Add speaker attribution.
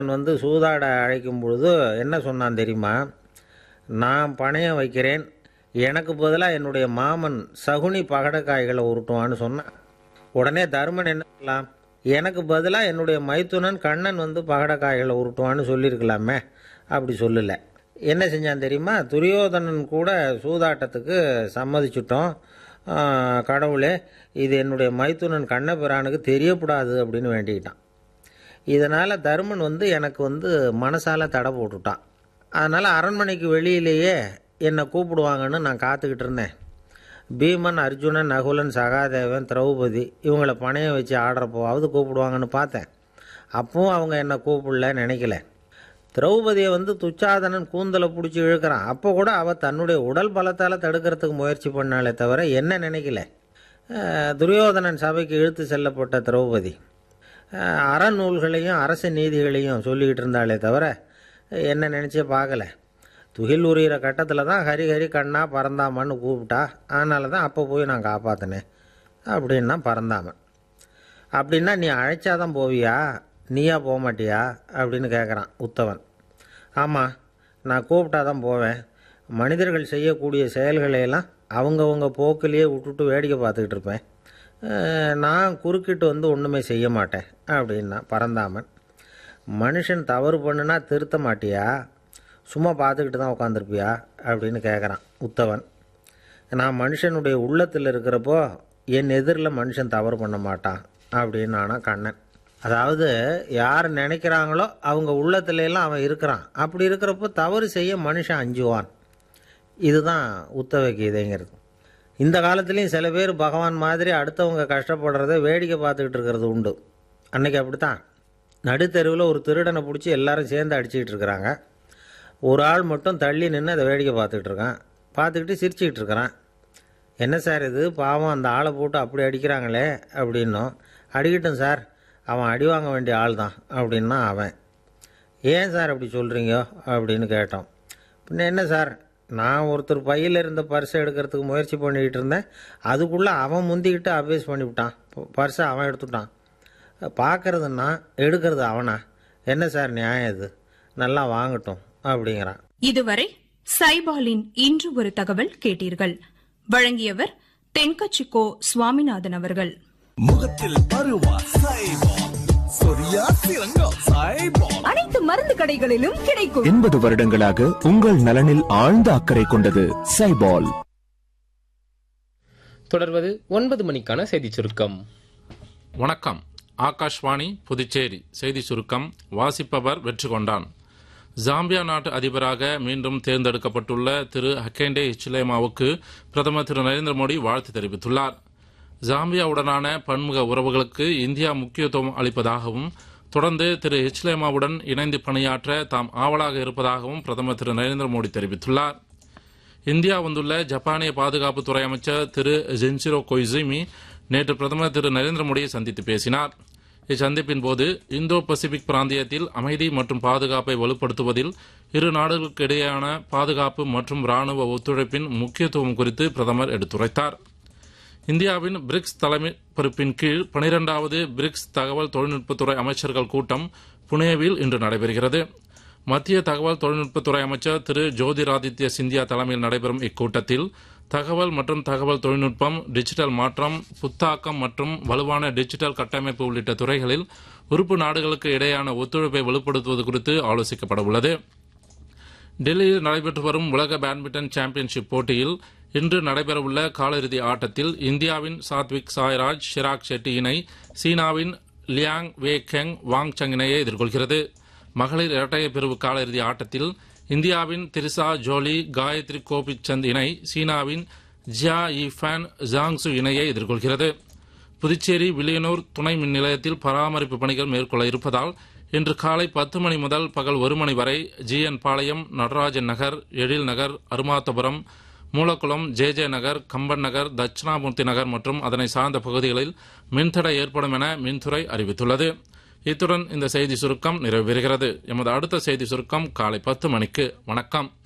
Speaker 1: அவன் வந்து சூதாட அழைக்கும் பொழுது என்ன சொன்னான் தெரியுமா நான் பணையம் வைக்கிறேன் எனக்கு பதிலாக என்னுடைய மாமன் சகுனி பகடக்காய்களை உருட்டுவான்னு சொன்னான் உடனே தருமன் என்ன சொல்லலாம் எனக்கு பதிலாக என்னுடைய மைத்துனன் கண்ணன் வந்து பகடக்காய்களை உருட்டுவான்னு சொல்லியிருக்கலாமே அப்படி சொல்லலை என்ன செஞ்சான் தெரியுமா துரியோதனன் கூட சூதாட்டத்துக்கு சம்மதிச்சிட்டோம் ஆ, கடவுளே இது என்னுடைய மைத்துனன் கண்ணபிரானுக்கு தெரியக்கூடாது அப்படின்னு வேண்டிக்கிட்டான் இதனால் தருமன் வந்து எனக்கு வந்து மனசால் தடை போட்டுட்டான் அதனால் அரண்மனைக்கு வெளியிலேயே என்னை கூப்பிடுவாங்கன்னு நான் காத்துக்கிட்டு இருந்தேன் பீமன் அர்ஜுனன் நகுலன் சகாதேவன் திரௌபதி இவங்கள பணையம் வச்சு ஆடுறப்போவாவது கூப்பிடுவாங்கன்னு பார்த்தேன் அப்பவும் அவங்க என்னை கூப்பிடல நினைக்கல திரௌபதியை வந்து துச்சாதனன் கூந்தலை பிடிச்சி இழுக்கிறான் அப்போ கூட அவள் தன்னுடைய உடல் பலத்தால் தடுக்கிறதுக்கு முயற்சி பண்ணாலே தவிர என்ன நினைக்கல அஹ், துரியோதனன் சபைக்கு இழுத்து செல்லப்பட்ட திரௌபதி அஹ், அறநூல்களையும் அரச நீதிகளையும் சொல்லிக்கிட்டு இருந்தாலே தவிர என்ன நினச்சே பார்க்கல துகில் உரியிற கட்டத்தில் தான் ஹரி ஹரி கண்ணா பறந்தாமன்னு கூப்பிட்டா அதனால தான் அப்போ போய் நான் காப்பாற்றினேன் அப்படின்னா பறந்தாமன் அப்படின்னா நீ அழைச்சாதான் போவியா நீயா போக மாட்டியா அப்படின்னு கேட்குறான் உத்தவன் ஆமாம் நான் கூப்பிட்டா தான் போவேன் மனிதர்கள் செய்யக்கூடிய செயல்களை எல்லாம் அவங்கவங்க போக்கிலேயே விட்டுட்டு வேடிக்கை பார்த்துக்கிட்டு இருப்பேன் அஹ், நான் குறுக்கிட்டு வந்து ஒன்றுமே செய்ய மாட்டேன் அப்படின்னா பறந்தாமன் மனுஷன் தவறு பண்ணுனா திருத்த மாட்டியா சும்மா பார்த்துக்கிட்டு தான் உட்காந்துருப்பியா அப்படின்னு கேட்குறான் உத்தவன் நான் மனுஷனுடைய உள்ளத்தில் இருக்கிறப்போ என் எதிரில் மனுஷன் தவறு பண்ண மாட்டான் அப்படின்னு ஆனா கண்ணன் அதாவது யார் நினைக்கிறாங்களோ அவங்க உள்ளத்துல எல்லாம் அவன் இருக்கிறான் அப்படி இருக்கிறப்போ தவறு செய்ய மனுஷன் அஞ்சுவான் இதுதான் உத்தவ கீதைங்கிறது இந்த காலத்துலேயும் சில பேர் பகவான் மாதிரி அடுத்தவங்க கஷ்டப்படுறத வேடிக்கை பார்த்துக்கிட்டு இருக்கிறது உண்டு அன்னைக்கு அப்படித்தான் நடுத்தெருவில் ஒரு திருடனை பிடிச்சி எல்லாரும் சேர்ந்து அடிச்சுக்கிட்டு இருக்கிறாங்க ஒரு ஆள் மட்டும் தள்ளி நின்று அதை வேடிக்கை பார்த்துக்கிட்டு இருக்கான் பார்த்துக்கிட்டு சிரிச்சுக்கிட்டு இருக்கிறான் என்ன சார் இது பாவம் அந்த ஆளை போட்டு அப்படி அடிக்கிறாங்களே அப்படின்னோம் அடிக்கட்டும் சார் அவன் அடி வாங்க வேண்டிய ஆள் தான் அப்படின்னா அவன் ஏன் சார் அப்படி சொல்கிறீங்க அப்படின்னு கேட்டோம் பின்ன என்ன சார் நான் ஒருத்தர் பையில் இருந்த பர்ஸை எடுக்கிறதுக்கு முயற்சி பண்ணிக்கிட்டு இருந்தேன் அதுக்குள்ளே அவன் முந்திக்கிட்டு அபேஸ் பண்ணிவிட்டான் பர்ஸை அவன் எடுத்துட்டான் பார்க்கறதுன்னா எடுக்கிறது அவனா என்ன சார் நியாயம் இது நல்லா வாங்கட்டும் அப்படிங்கிறான்
Speaker 2: இதுவரை சைபாலின் இன்று ஒரு தகவல் கேட்டீர்கள் வழங்கியவர் தென்கச்சிக்கோ சுவாமிநாதன் அவர்கள்
Speaker 3: முகத்தில் பருவா சைபால் சொரியா சிறங்கா சைபால்
Speaker 4: அனைத்து மருந்து கடைகளிலும் கிடைக்கும்
Speaker 5: எண்பது வருடங்களாக உங்கள் நலனில் ஆழ்ந்த அக்கறை கொண்டது சைபால்
Speaker 6: தொடர்வது ஒன்பது மணிக்கான செய்திச் சுருக்கம்
Speaker 7: வணக்கம் ஆகாஷ்வாணி புதுச்சேரி செய்தி சுருக்கம் வாசிப்பவர் வெற்றி கொண்டான் ஜாம்பியா நாட்டு அதிபராக மீண்டும் தேர்ந்தெடுக்கப்பட்டுள்ள திரு ஹக்கேண்டே ஹிச்லேமாவுக்கு பிரதமர் திரு நரேந்திர மோடி வாழ்த்து தெரிவித்துள்ளார் ஜாம்பியாவுடனான பன்முக உறவுகளுக்கு இந்தியா முக்கியத்துவம் அளிப்பதாகவும் தொடர்ந்து திரு ஹிச்லேமாவுடன் இணைந்து பணியாற்ற தாம் ஆவலாக இருப்பதாகவும் பிரதமர் திரு நரேந்திர மோடி தெரிவித்துள்ளார் இந்தியா வந்துள்ள ஜப்பானிய பாதுகாப்புத்துறை அமைச்சர் திரு ஜென்சிரோ கொய்சுமி நேற்று பிரதமர் திரு நரேந்திர மோடியை சந்தித்து பேசினார் இச்சந்திப்பின் போது இந்தோ பசிபிக் பிராந்தியத்தில் அமைதி மற்றும் பாதுகாப்பை வலுப்படுத்துவதில் இரு நாடுகளுக்கு இடையேயான பாதுகாப்பு மற்றும் ராணுவ ஒத்துழைப்பின் முக்கியத்துவம் குறித்து பிரதமர் எடுத்துரைத்தார் இந்தியாவின் பிரிக்ஸ் தலைமை பொறுப்பின் கீழ் பனிரெண்டாவது பிரிக்ஸ் தகவல் தொழில்நுட்பத்துறை அமைச்சர்கள் கூட்டம் புனேவில் இன்று நடைபெறுகிறது மத்திய தகவல் தொழில்நுட்பத்துறை அமைச்சர் திரு ஜோதிராதித்ய சிந்தியா தலைமையில் நடைபெறும் இக்கூட்டத்தில் தகவல் மற்றும் தகவல் தொழில்நுட்பம் டிஜிட்டல் மாற்றம் புத்தாக்கம் மற்றும் வலுவான டிஜிட்டல் கட்டமைப்பு உள்ளிட்ட துறைகளில் உறுப்பு நாடுகளுக்கு இடையேயான ஒத்துழைப்பை வலுப்படுத்துவது குறித்து ஆலோசிக்கப்பட உள்ளது டெல்லியில் நடைபெற்று வரும் உலக பேட்மிண்டன் சாம்பியன்ஷிப் போட்டியில் இன்று நடைபெறவுள்ள காலிறுதி ஆட்டத்தில் இந்தியாவின் சாத்விக் சாய்ராஜ் ஷிராக் ஷெட்டி இணை சீனாவின் Liang Wei Keng Wang Chang இணையை எதிர்கொள்கிறது மகளிர் இரட்டையர் பிரிவு காலிறுதி ஆட்டத்தில் இந்தியாவின் திரிசா ஜோலி காயத்ரி கோபிச்சந்த் இணை சீனாவின் ஜியா இஃபான் ஜாங்சு இணையை எதிர்கொள்கிறது புதுச்சேரி வில்லியனூர் துணை மின் நிலையத்தில் பராமரிப்பு பணிகள் மேற்கொள்ள இருப்பதால் இன்று காலை பத்து மணி முதல் பகல் ஒரு மணி வரை GN Palayam Natarajan Nagar Ezhil Nagar Arumathapuram Moolakulam J J Nagar Kamban Nagar Dakshinamurthy Nagar மற்றும் அதனை சார்ந்த பகுதிகளில் மின்தடை ஏற்படும் என மின்துறை அறிவித்துள்ளது இத்துடன் இந்த செய்தி சுருக்கம் நிறைவு பெறுகிறது எமது அடுத்த செய்தி சுருக்கம் காலை பத்து மணிக்கு வணக்கம்